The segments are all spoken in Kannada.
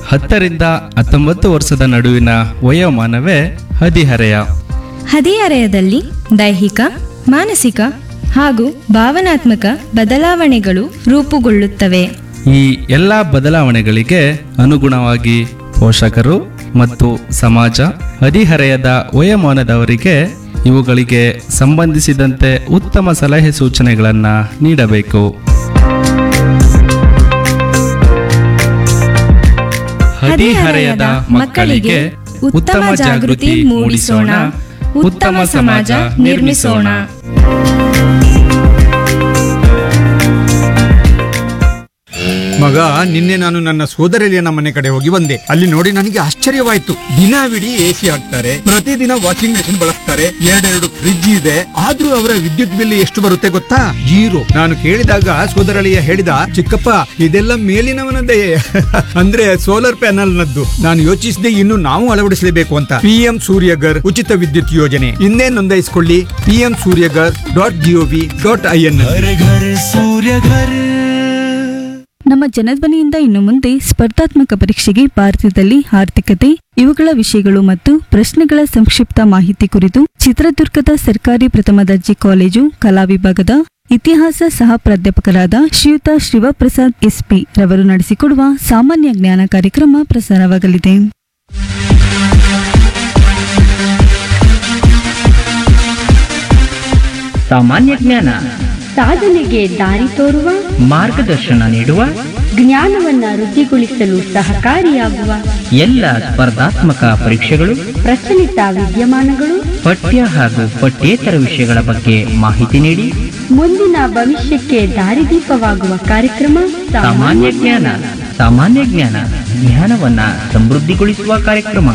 ಹತ್ತರಿಂದ ಹತ್ತೊಂಬತ್ತು ವರ್ಷದ ನಡುವಿನ ವಯೋಮಾನವೇ ಹದಿಹರೆಯ ಹದಿಹರೆಯದಲ್ಲಿ ದೈಹಿಕ ಮಾನಸಿಕ ಹಾಗೂ ಭಾವನಾತ್ಮಕ ಬದಲಾವಣೆಗಳು ರೂಪುಗೊಳ್ಳುತ್ತವೆ ಈ ಎಲ್ಲ ಬದಲಾವಣೆಗಳಿಗೆ ಅನುಗುಣವಾಗಿ ಪೋಷಕರು ಮತ್ತು ಸಮಾಜ ಹದಿಹರೆಯದ ವಯೋಮಾನದವರಿಗೆ ಇವುಗಳಿಗೆ ಸಂಬಂಧಿಸಿದಂತೆ ಉತ್ತಮ ಸಲಹೆ ಸೂಚನೆಗಳನ್ನು ನೀಡಬೇಕು ಹದಿಹರೆಯದ ಮಕ್ಕಳಿಗೆ ಉತ್ತಮ ಜಾಗೃತಿ ಮೂಡಿಸೋಣ ಉತ್ತಮ ಸಮಾಜ ನಿರ್ಮಿಸೋಣ ಮಗ ನಿನ್ನೆ ನಾನು ನನ್ನ ಸೋದರಳಿಯನ ಮನೆ ಕಡೆ ಹೋಗಿ ಬಂದೆ ಅಲ್ಲಿ ನೋಡಿ ನನಗೆ ಆಶ್ಚರ್ಯವಾಯ್ತು ದಿನವಿಡೀ ಎಸಿ ಹಾಕ್ತಾರೆ ಪ್ರತಿದಿನ ವಾಷಿಂಗ್ ಮೆಷಿನ್ ಬಳಸ್ತಾರೆ ಎರಡೆರಡು ಫ್ರಿಡ್ಜ್ ಇದೆ ಆದ್ರೂ ಅವರ ವಿದ್ಯುತ್ ಬಿಲ್ ಎಷ್ಟು ಬರುತ್ತೆ ಗೊತ್ತಾ ಜೀರೋ ನಾನು ಕೇಳಿದಾಗ ಸೋದರಳಿಯ ಹೇಳಿದ ಚಿಕ್ಕಪ್ಪ ಇದೆಲ್ಲ ಮೇಲಿನವನದೇ ಅಂದ್ರೆ ಸೋಲಾರ್ ಪ್ಯಾನಲ್ ನದ್ದು ನಾನು ಯೋಚಿಸಿದೆ ಇನ್ನು ನಾವು ಅಳವಡಿಸಲೇಬೇಕು ಅಂತ ಪಿಎಂ ಸೂರ್ಯಗರ್ ಉಚಿತ ವಿದ್ಯುತ್ ಯೋಜನೆ ಇನ್ನೇ ನೋಂದಾಯಿಸಿಕೊಳ್ಳಿ PM Suryaghar dot G O V dot I N ನಮ್ಮ ಜನಧ್ವನಿಯಿಂದ ಇನ್ನು ಮುಂದೆ ಸ್ಪರ್ಧಾತ್ಮಕ ಪರೀಕ್ಷೆಗೆ ಭಾರತದಲ್ಲಿ ಆರ್ಥಿಕತೆ ಇವುಗಳ ವಿಷಯಗಳು ಮತ್ತು ಪ್ರಶ್ನೆಗಳ ಸಂಕ್ಷಿಪ್ತ ಮಾಹಿತಿ ಕುರಿತು ಚಿತ್ರದುರ್ಗದ ಸರ್ಕಾರಿ ಪ್ರಥಮ ದರ್ಜೆ ಕಾಲೇಜು ಕಲಾ ವಿಭಾಗದ ಇತಿಹಾಸ ಸಹ ಪ್ರಾಧ್ಯಾಪಕರಾದ ಶ್ರೀಯುತ ಶಿವಪ್ರಸಾದ್ ಎಸ್ಪಿ ರವರು ನಡೆಸಿಕೊಡುವ ಸಾಮಾನ್ಯ ಜ್ಞಾನ ಕಾರ್ಯಕ್ರಮ ಪ್ರಸಾರವಾಗಲಿದೆ ಸಾಮಾನ್ಯ ಜ್ಞಾನ ಸಾಧನೆಗೆ ದಾರಿ ತೋರುವ ಮಾರ್ಗದರ್ಶನ ನೀಡುವ ಜ್ಞಾನವನ್ನ ವೃದ್ಧಿಗೊಳಿಸಲು ಸಹಕಾರಿಯಾಗುವ ಎಲ್ಲ ಸ್ಪರ್ಧಾತ್ಮಕ ಪರೀಕ್ಷೆಗಳು ಪ್ರಚಲಿತ ವಿದ್ಯಮಾನಗಳು ಪಠ್ಯ ಹಾಗೂ ಪಠ್ಯೇತರ ವಿಷಯಗಳ ಬಗ್ಗೆ ಮಾಹಿತಿ ನೀಡಿ ಮುಂದಿನ ಭವಿಷ್ಯಕ್ಕೆ ದಾರಿದೀಪವಾಗುವ ಕಾರ್ಯಕ್ರಮ ಸಾಮಾನ್ಯ ಜ್ಞಾನ ಸಾಮಾನ್ಯ ಜ್ಞಾನ ಜ್ಞಾನವನ್ನ ಸಮೃದ್ಧಿಗೊಳಿಸುವ ಕಾರ್ಯಕ್ರಮ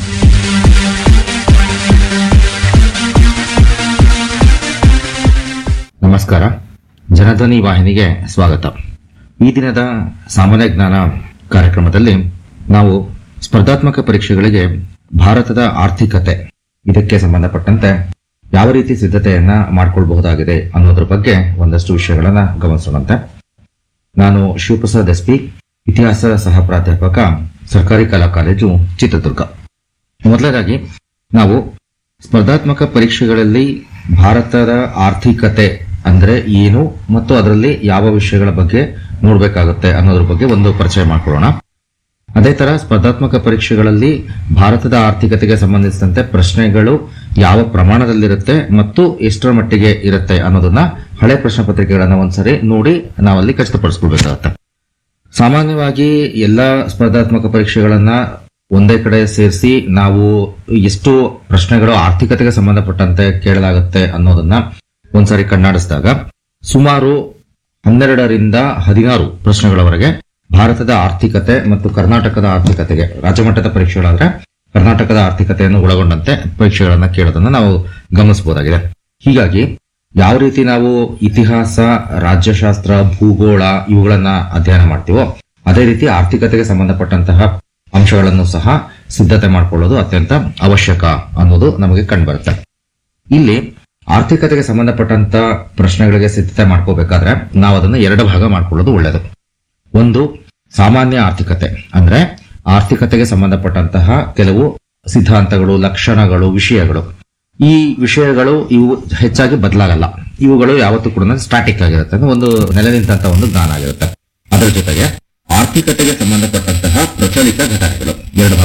ನಮಸ್ಕಾರ ಜನಧ್ವನಿ ವಾಹಿನಿಗೆ ಸ್ವಾಗತ ಈ ದಿನದ ಸಾಮಾನ್ಯ ಜ್ಞಾನ ಕಾರ್ಯಕ್ರಮದಲ್ಲಿ ನಾವು ಸ್ಪರ್ಧಾತ್ಮಕ ಪರೀಕ್ಷೆಗಳಿಗೆ ಭಾರತದ ಆರ್ಥಿಕತೆ ಇದಕ್ಕೆ ಸಂಬಂಧಪಟ್ಟಂತೆ ಯಾವ ರೀತಿ ಸಿದ್ಧತೆಯನ್ನ ಮಾಡಿಕೊಳ್ಬಹುದಾಗಿದೆ ಅನ್ನೋದ್ರ ಬಗ್ಗೆ ಒಂದಷ್ಟು ವಿಷಯಗಳನ್ನ ಗಮನಿಸೋಣಂತೆ ನಾನು ಶಿವಪ್ರಸಾದ್ ಎಸ್ ಪಿ ಇತಿಹಾಸ ಸಹ ಪ್ರಾಧ್ಯಾಪಕ ಸರ್ಕಾರಿ ಕಲಾ ಕಾಲೇಜು ಚಿತ್ರದುರ್ಗ ಮೊದಲನೇದಾಗಿ ನಾವು ಸ್ಪರ್ಧಾತ್ಮಕ ಪರೀಕ್ಷೆಗಳಲ್ಲಿ ಭಾರತದ ಆರ್ಥಿಕತೆ ಅಂದ್ರೆ ಏನು ಮತ್ತು ಅದರಲ್ಲಿ ಯಾವ ವಿಷಯಗಳ ಬಗ್ಗೆ ನೋಡಬೇಕಾಗುತ್ತೆ ಅನ್ನೋದ್ರ ಬಗ್ಗೆ ಒಂದು ಪರಿಚಯ ಮಾಡ್ಕೊಳ್ಳೋಣ ಅದೇ ತರ ಸ್ಪರ್ಧಾತ್ಮಕ ಪರೀಕ್ಷೆಗಳಲ್ಲಿ ಭಾರತದ ಆರ್ಥಿಕತೆಗೆ ಸಂಬಂಧಿಸಿದಂತೆ ಪ್ರಶ್ನೆಗಳು ಯಾವ ಪ್ರಮಾಣದಲ್ಲಿರುತ್ತೆ ಮತ್ತು ಎಷ್ಟರ ಮಟ್ಟಿಗೆ ಇರುತ್ತೆ ಅನ್ನೋದನ್ನ ಹಳೆ ಪ್ರಶ್ನೆ ಪತ್ರಿಕೆಗಳನ್ನ ಒಂದ್ಸರಿ ನೋಡಿ ನಾವಲ್ಲಿ ಖಚಿತಪಡಿಸ್ಕೊಳ್ಬೇಕಾಗತ್ತೆ ಸಾಮಾನ್ಯವಾಗಿ ಎಲ್ಲ ಸ್ಪರ್ಧಾತ್ಮಕ ಪರೀಕ್ಷೆಗಳನ್ನ ಒಂದೇ ಕಡೆ ಸೇರಿಸಿ ನಾವು ಎಷ್ಟು ಪ್ರಶ್ನೆಗಳು ಆರ್ಥಿಕತೆಗೆ ಸಂಬಂಧಪಟ್ಟಂತೆ ಕೇಳಲಾಗುತ್ತೆ ಅನ್ನೋದನ್ನ ಒಂದ್ಸಾರಿ ಕಣ್ಣಾಡಿಸಿದಾಗ ಸುಮಾರು ಹನ್ನೆರಡರಿಂದ ಹದಿನಾರು ಪ್ರಶ್ನೆಗಳವರೆಗೆ ಭಾರತದ ಆರ್ಥಿಕತೆ ಮತ್ತು ಕರ್ನಾಟಕದ ಆರ್ಥಿಕತೆಗೆ ರಾಜ್ಯಮಟ್ಟದ ಪರೀಕ್ಷೆಗಳಾದ್ರೆ ಕರ್ನಾಟಕದ ಆರ್ಥಿಕತೆಯನ್ನು ಒಳಗೊಂಡಂತೆ ಪರೀಕ್ಷೆಗಳನ್ನ ಕೇಳೋದನ್ನ ನಾವು ಗಮನಿಸಬಹುದಾಗಿದೆ ಹೀಗಾಗಿ ಯಾವ ರೀತಿ ನಾವು ಇತಿಹಾಸ ರಾಜ್ಯಶಾಸ್ತ್ರ ಭೂಗೋಳ ಇವುಗಳನ್ನ ಅಧ್ಯಯನ ಮಾಡ್ತೀವೋ ಅದೇ ರೀತಿ ಆರ್ಥಿಕತೆಗೆ ಸಂಬಂಧಪಟ್ಟಂತಹ ಅಂಶಗಳನ್ನು ಸಹ ಸಿದ್ಧತೆ ಮಾಡಿಕೊಳ್ಳೋದು ಅತ್ಯಂತ ಅವಶ್ಯಕ ಅನ್ನೋದು ನಮಗೆ ಕಂಡುಬರುತ್ತೆ ಇಲ್ಲಿ ಆರ್ಥಿಕತೆಗೆ ಸಂಬಂಧಪಟ್ಟಂತ ಪ್ರಶ್ನೆಗಳಿಗೆ ಸಿದ್ಧತೆ ಮಾಡ್ಕೋಬೇಕಾದ್ರೆ ನಾವು ಅದನ್ನು ಎರಡು ಭಾಗ ಮಾಡ್ಕೊಳ್ಳೋದು ಒಳ್ಳೆಯದು ಒಂದು ಸಾಮಾನ್ಯ ಆರ್ಥಿಕತೆ ಅಂದ್ರೆ ಆರ್ಥಿಕತೆಗೆ ಸಂಬಂಧಪಟ್ಟಂತಹ ಕೆಲವು ಸಿದ್ಧಾಂತಗಳು ಲಕ್ಷಣಗಳು ವಿಷಯಗಳು ಈ ವಿಷಯಗಳು ಇವು ಹೆಚ್ಚಾಗಿ ಬದಲಾಗಲ್ಲ ಇವುಗಳು ಯಾವತ್ತೂ ಕೂಡ ಸ್ಟಾಟಿಕ್ ಆಗಿರುತ್ತೆ ಅಂದ್ರೆ ಒಂದು ನೆಲೆ ನಿಂತಹ ಒಂದು ಜ್ಞಾನ ಆಗಿರುತ್ತೆ ಅದರ ಜೊತೆಗೆ ಆರ್ಥಿಕತೆಗೆ ಸಂಬಂಧಪಟ್ಟಂತಹ ಪ್ರಚಲಿತ ಘಟನೆಗಳು ಎರಡು ಭಾಗ